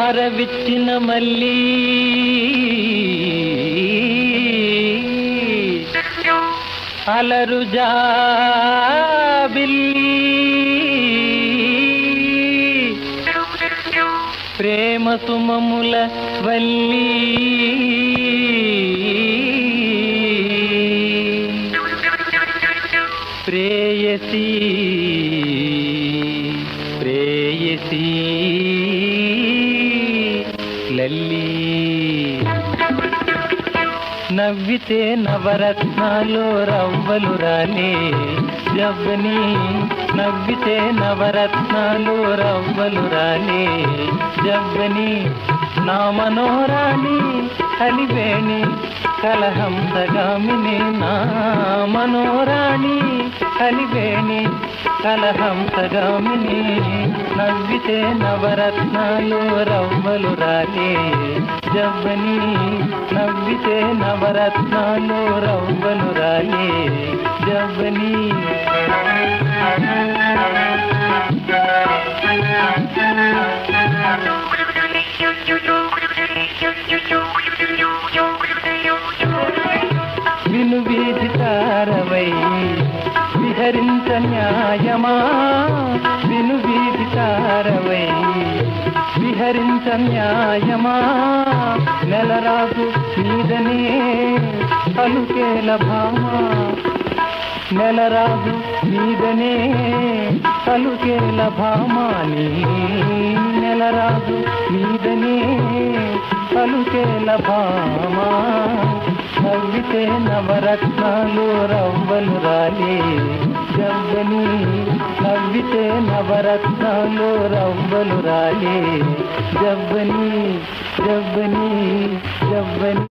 హారవిచ్చిన మళ్ళీ అలరు జాబిల్లి ప్రేమ సుమముల వల్లి ప్రేయసి ప్రేయసి లల్లి నవ్వితే నవరత్నాలు రవ్వలు రాలే జవ్వని నవ్వితే నవరత్నాలు రవ్వలు రాలే జవ్వని నా మనోరాణి కలివేణి కలహంసగామిని నా మనోరాణి కలివేణి కలహంసగామిని నవ్వితే నవరత్నాలు రవ్వలు రాలే జవ్వని నవ్వితే నవరత్నాలు రవ్వలు రాలే జవ్వని విను వీధి తారవై విహరించ న్యాయమా విను వీధి తారవై విహరించ న్యాయమా నెలరాజు మీదనే పలుకేల భామా నెలరాజు మీదనే పలుకేల భామాని నెలరాజు మీదనే పలుకేల భామా నవ్వితే నవరత్నాలు రవ్వలు రాలే జవ్వని నవ్వితే నవరత్నాలు రవ్వలు రాలే జవ్వని జవ్వని జవ్వని